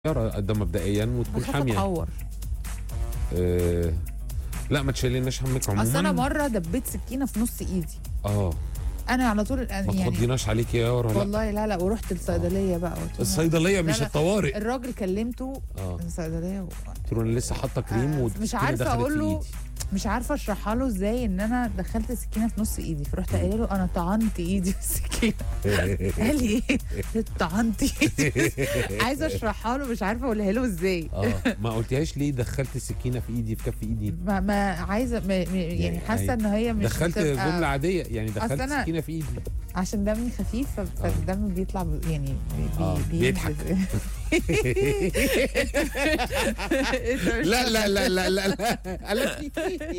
صغيرة ده مبدئيا وتكون بخاف حامية اتعور آه لا ما تشيليناش همك عموما اصل انا مره دبيت سكينه في نص ايدي اه انا على طول ما يعني تخضيناش عليك يا يارا لا والله لا لا ورحت الصيدليه بقى قلت له الصيدلية مش لا. الطوارئ الراجل كلمته اه الصيدليه و... قلت له انا لسه حاطه كريم آه، والسكينة مش عارفة دخلت أقول في له إيدي. مش عارفه اشرحها له ازاي ان انا دخلت السكينه في نص ايدي فرحت قايله له انا طعنت ايدي في السكينه قال لي ايه قلت طعنت ايدي عايزه اشرحها له مش عارفه اقولها له ازاي اه ما قلتيهاش ليه دخلت السكينه في ايدي في كف ايدي ما, ما عايزه ما ما- يعني يعني حاسه ان هي مش دخلت بتبقى- جمله عاديه يعني دخلت أصل أنا- سكينه في ايدي عشان دمي خفيف ف- فالدم بيطلع ب- يعني بي آه، بي بيضحك. أنت مش لا لا لا لا لا لا قال لك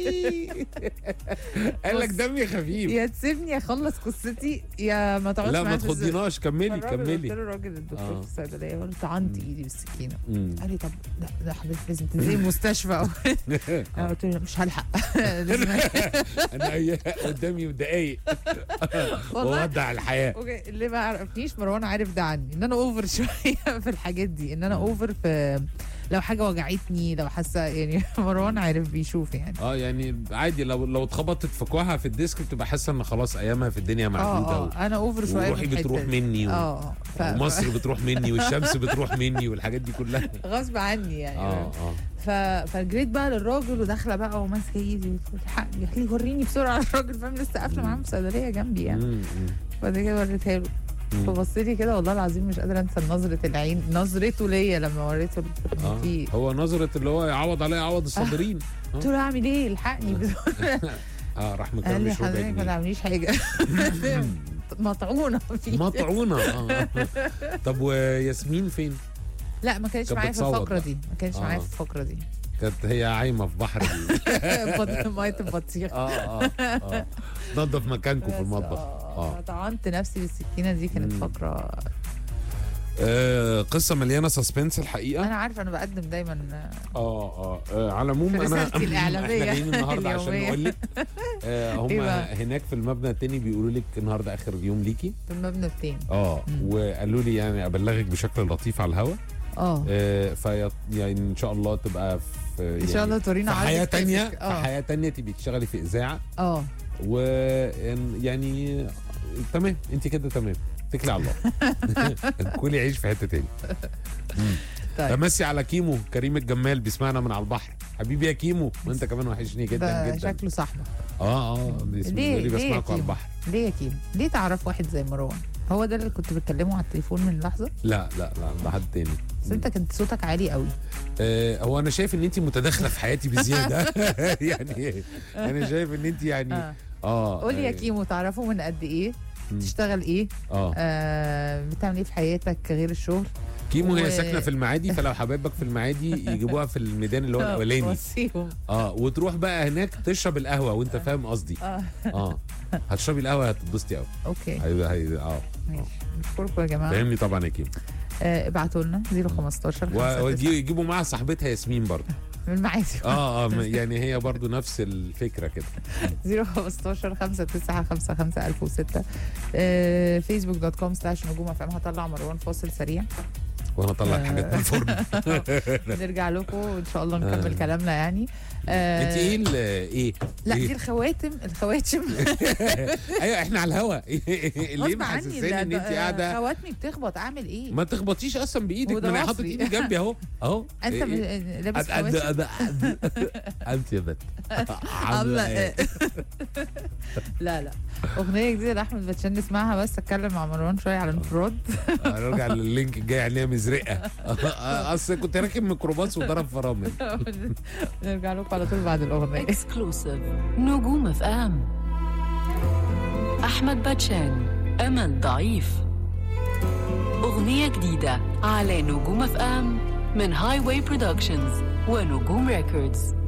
قال لك بص، دمي خفيف يا تسيبني اخلص قصتي يا ما تقعدش لا ما معايا في الزق. تخضيناش كملي فالراجل قلت كملي له الراجل الدكتور آه. في الصيدليه قلت طعنت ايدي بالسكينه مم. قال لي طب ده, ده حضرتك لازم تنزلي المستشفى انا قلت له مش هلحق لازم انا إيه قدامي دقايق والله وودع الحياه أوكي، اللي ما عرفنيش مروان عارف ده عني ان انا اوفر شويه في الحاجات دي ان انا اوفر في لو حاجه وجعتني لو حاسه يعني مروان عارف بيشوف يعني اه يعني عادي لو لو اتخبطت في كوعها في الديسك بتبقى حاسه ان خلاص ايامها في الدنيا معدوده اه اه انا اوفر شويه وروحي في الحتة بتروح دي. مني و... اه اه ف- ومصر بتروح مني والشمس بتروح مني والحاجات دي كلها غصب عني يعني اه اه ف... فجريت بقى للراجل وداخله بقى وماسكه ايدي الحقني قال لي وريني بسرعه الراجل فاهم لسه قافله معاه في صيدليه جنبي يعني مم، مم. بعد كده وريتها له مم. فبص لي كده والله العظيم مش قادره انسى نظره العين نظرته ليا لما وريته ال- اه في هو نظرة اللي هو يعوض عليها يعوض الصابرين قلت له اعمل ايه الحقني اه راح قال لي مكمل ربع حضرتك ما جنيه تعمليش حاجه مطعونه فيه مطعونة اه طب وياسمين فين؟ لا ما كانتش كانت معايا في بتصوت الفقره بقى. دي ما كانتش معايا آه. في الفقره دي كانت هي عايمة في بحر ال- بط- ميه البطيخ اه اه اه نظف مكانكم في بس، المطبخ اه اه طعنت نفسي بالسكينه دي كانت مم. فقره آه، قصة مليانة سسبنس الحقيقة انا عارفه انا بقدم دايما اه اه آه، على العموم في انا رسالتي الإعلامية احنا جايين النهارده عشان اليومية. نقول لك آه هم إيه بقى؟ هناك في المبنى التاني بيقولوا لك النهارده اخر يوم ليكي في المبنى التاني اه مم. وقالوا لي يعني ابلغك بشكل لطيف على الهوا اه آه في يعني ان شاء الله تبقى في ان يعني شاء الله تورينا في عرض حياه كتافك. تانية في اه حياه تانية تبقي تشتغلي في اذاعه اه و يعني تمام انت كده تمام اتكلي على الله كلي عيش في حته تاني طيب بمسي على كيمو كريم الجمال بيسمعنا من على البحر حبيبي يا كيمو وانت كمان وحشني جدا ده جدا شكله صاحبك اه اه بيسم- ليه- بيقول لي ليه يا بسمعكم على كيمو؟ البحر ليه يا كيم ليه تعرف واحد زي مروان هو ده اللي كنت بتكلمه على التليفون من لحظه لا لا لا ده حد تاني بس انت كنت صوتك عالي قوي آه هو انا شايف ان انت متداخله في حياتي بزياده يعني انا شايف ان انت يعني اه اه قولي يا آه، كيمو تعرفه من قد ايه مم. تشتغل ايه اه آه بتعمل ايه في حياتك غير الشغل كيمو هي و- ساكنه في المعادي فلو حبايبك في المعادي يجيبوها في الميدان اللي هو الاولاني وصيهم اه وتروح بقى هناك تشرب القهوه وانت فاهم قصدي اه اه هتشربي القهوه هتتبسطي قوي اوكي هي هي اه ماشي نشكركم يا جماعه فاهمني طبعا يا كيمو آه ابعتوا لنا 015 و- ويجيبوا معاها صاحبتها ياسمين برضه من المعادي اه اه م- يعني هي برضو نفس الفكره كده 015 5955 1006 فيسبوك دوت كوم سلاش نجوم اف ام هطلع مروان فاصل سريع وانا اطلع الحاجات من الفرن نرجع لكم وان شاء الله نكمل كلامنا يعني آه، انت ايه ال- ايه لا إيه؟ دي الخواتم الخواتم ايوه احنا على الهوا ليه غصب عني محسساني ده- ان ده- انت قاعده خواتمي بتخبط اعمل ايه؟ ما تخبطيش اصلا بايدك وده ما انا حاطط مصري. ايدي جنبي اهو اهو انت إيه؟ م- لابس أد- أد- خواتم أد- أد- انت يا بنت عامله عاملة ايه إيه؟ لا لا اغنيه جديده لاحمد باتشان نسمعها بس اتكلم مع مروان شويه على انفراد آه، نرجع لللينك الجاي عليها مزرقه آه، اصل كنت راكب ميكروباص وضرب فرامل نرجع لكم على طول بعد الاغنيه اكسكلوسيف نجوم اف ام احمد باتشان امل ضعيف اغنيه جديده على نجوم اف ام من هاي واي برودكشنز ونجوم ريكوردز